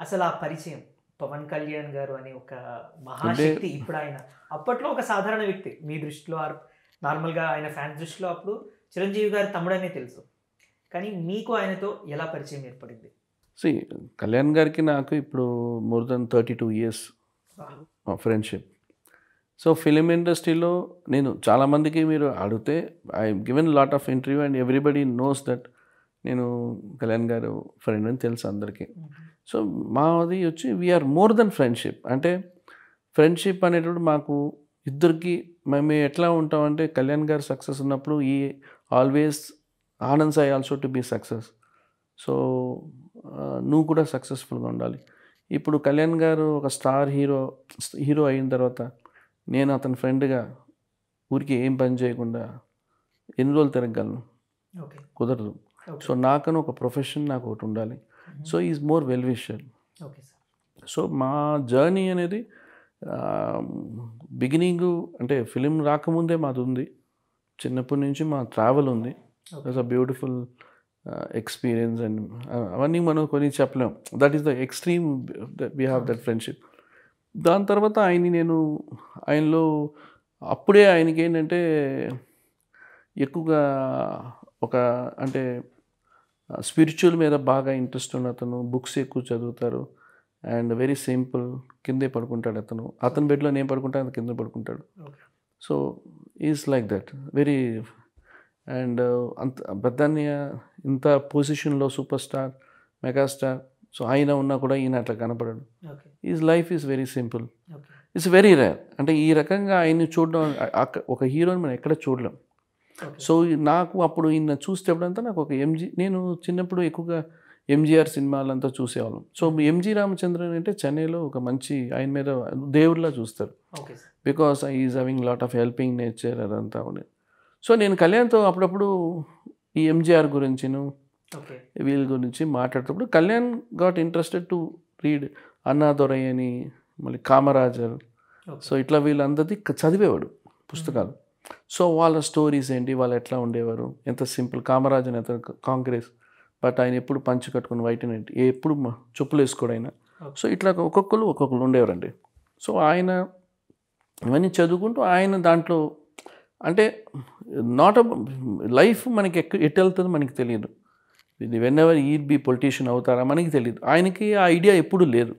అసలు ఆ పరిచయం పవన్ కళ్యాణ్ గారు అనే ఒక మహాశక్తి ఇప్పుడు ఆయన అప్పట్లో ఒక సాధారణ వ్యక్తి మీ దృష్టిలో ఆర్ నార్మల్గా ఆయన ఫ్యాన్ దృష్టిలో అప్పుడు చిరంజీవి గారి తమ్ముడనే తెలుసు కానీ మీకు ఆయనతో ఎలా పరిచయం ఏర్పడింది సి కళ్యాణ్ గారికి నాకు ఇప్పుడు more than thirty two years friendship so film ఇండస్ట్రీలో నేను చాలామందికి మీరు అడిగితే I given lot of interview and everybody knows that నేను కళ్యాణ్ గారు ఫ్రెండ్ అని తెలుసు అందరికీ సో మాది వచ్చి వీఆర్ మోర్ దెన్ ఫ్రెండ్షిప్ అంటే ఫ్రెండ్షిప్ అనేటప్పుడు మాకు ఇద్దరికి మేము ఎట్లా ఉంటామంటే కళ్యాణ్ గారు సక్సెస్ ఉన్నప్పుడు ఈ always Anand Sai also to be success so నువ్వు కూడా సక్సెస్ఫుల్గా ఉండాలి ఇప్పుడు కళ్యాణ్ గారు ఒక స్టార్ హీరో హీరో అయిన తర్వాత నేను అతని ఫ్రెండ్గా ఊరికి ఏం పని చేయకుండా ఎన్ని రోజులు తిరగలను ఓకే కుదరదు సో నాకని ఒక ప్రొఫెషన్ నాకు ఒకటి ఉండాలి so is more well wisher okay sir so మా జర్నీ అనేది బిగినింగ్ అంటే ఫిలిం రాకముందే మాది ఉంది చిన్నప్పటి నుంచి మా ట్రావెల్ ఉంది that's a beautiful experience and అవన్నీ మనం కొన్ని చెప్పలేం that is the extreme we have that friendship దాని తర్వాత ఆయన్ని నేను ఆయనలో అప్పుడే ఆయనకి ఏంటంటే ఎక్కువగా ఒక అంటే స్పిరిచువల్ మీద బాగా ఇంట్రెస్ట్ ఉన్న అతను బుక్స్ ఎక్కువ చదువుతారు అండ్ వెరీ సింపుల్ కిందే పడుకుంటాడు అతను అతని బెడ్లో నేను పడుకుంటాను అతను కింద పడుకుంటాడు Okay. So is like that very and అంత పెద్దన్నయ్య ఇంత పొజిషన్లో సూపర్ స్టార్ మెగాస్టార్ సో ఆయన ఉన్నా కూడా ఈయన అట్లా కనపడడు okay is life is very simple okay it's very rare అంటే ఈ రకంగా ఆయన్ని చూడడం అ- అక్క- ఒక హీరోని మనం ఎక్కడ చూడలేం ఓకే సో నాకు అప్పుడు ఈయన చూసేటప్పుడంతా నాకు ఒక ఎంజీ నేను చిన్నప్పుడు ఎక్కువగా ఎంజీఆర్ సినిమాలంతా చూసేవాళ్ళం సో ఎంజీ రామచంద్రన్ అంటే చెన్నైలో ఒక మంచి ఆయన మీద దేవుడిలా చూస్తారు okay sir because is having lot of helping nature అదంతా ఉంది సో నేను కళ్యాణ్తో అప్పుడప్పుడు ఈ ఎంజీఆర్ గురించిను ఓకే వీళ్ళ గురించి మాట్లాడేటప్పుడు Kalyan got interested to read Annadurai అని మళ్ళీ కామరాజర్ ఓకే సో ఇట్లా వీళ్ళందరిది క- చదివేవాడు పుస్తకాలు సో వాళ్ళ స్టోరీస్ ఏంటి వాళ్ళు ఎట్లా ఉండేవారు ఎంత సింపుల్ కామరాజన్ ఎంత కాంగ్రెస్ బట్ ఆయన ఎప్పుడు పంచి కట్టుకుని వైట్ అండ్ ఎప్పుడు మ- చెప్పులు వేసుకోడు ఆయన Okay. సో ఇట్లా ఒక్కొక్కరు ఒక్కొక్కరు ఉండేవారండి సో ఆయన ఇవన్నీ చదువుకుంటూ ఆయన దాంట్లో అంటే నాట్ లైఫ్ మనకి ఎక్క ఎటు వెళ్తుందో మనకి తెలియదు ఇది whenever he be politician అవుతారా మనకి తెలియదు ఆయనకి ఆ ఐడియా ఎప్పుడూ లేదు